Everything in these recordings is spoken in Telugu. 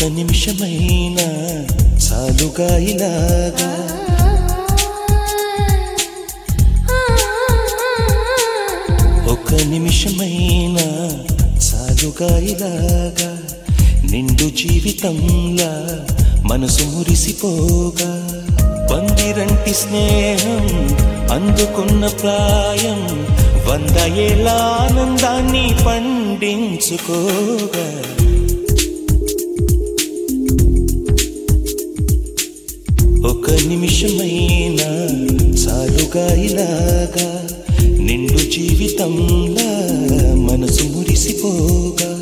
నిమిషమైనా చాలుగా ఇలాగా ఒక నిమిషమైనా చాలుగా ఇలాగా నిండు జీవితంలా మనసు మురిసిపోగా పందిరంటి స్నేహం అందుకున్న ప్రాయం వంద ఏళ్ళ ఆనందాన్ని పండించుకోగా ఒక నిమిషమైనా చాలుగా ఇలాగా నిండు జీవితంలా మనసు మురిసిపోగా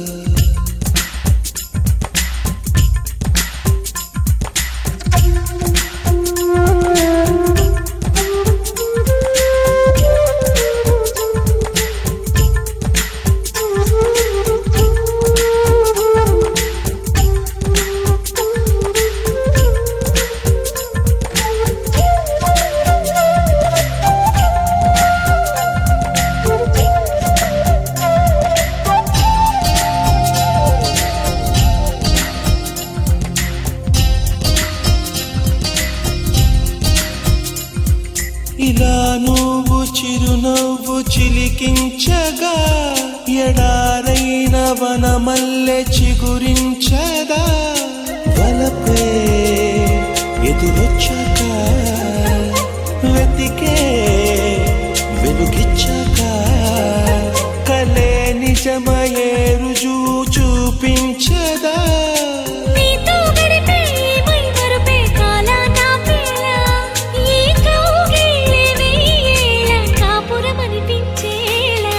ఇలా నువ్వు చిరునవ్వు చిలికించగా ఎడారైన వనమల్లె చిగురించగా వలపే ఎదురొచ్చాక వెతికే వెలుగిచ్చాక కలే నిజమయే రుజువు చూపించదా నీతో గడిపే మై మరుపే కాలానా పేలా ఈ కౌగిలి వేయేల కాపురమనిపించేలా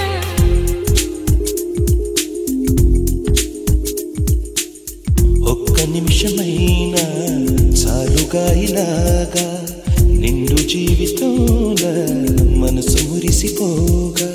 ఒక్క నిమిషమైనా చాలుగా ఇలాగా నిండు జీవితంలా మనసు మురిసిపోగా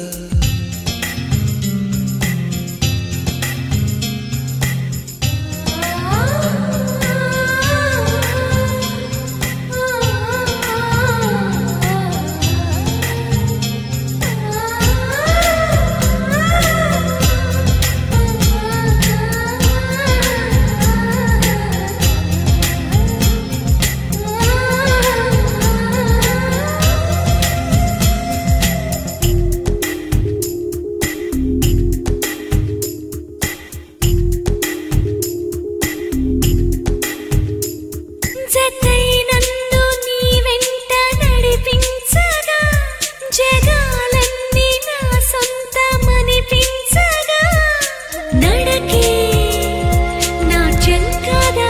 జతై నన్ను నీ వెంట నడిపించగా జగాలన్నీ నా సొంతమనిపించగా నడకే నాట్యం కదా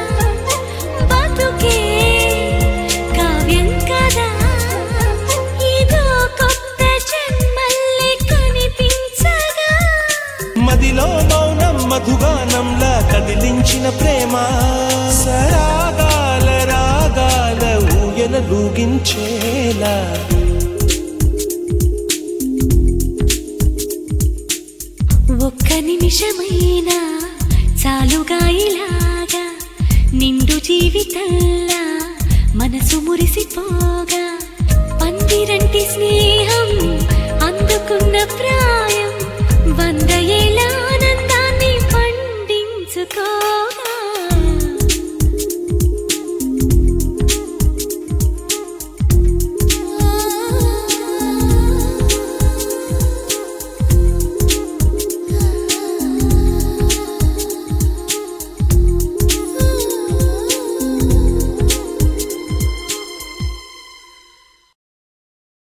బతుకే కావ్యం కదా ఇదో కొత్త జన్మల్లి కనిపించగా మదిలో మౌనం మధుగానంలా కదిలించిన ప్రేమ సరాగాల రాగాల ఊయల లూగించేలా ఒక్క నిమిషమైనా చాలుగా ఇలాగా నిండు జీవితంలా మనసు మురిసిపోగా పందిరంటి స్నేహం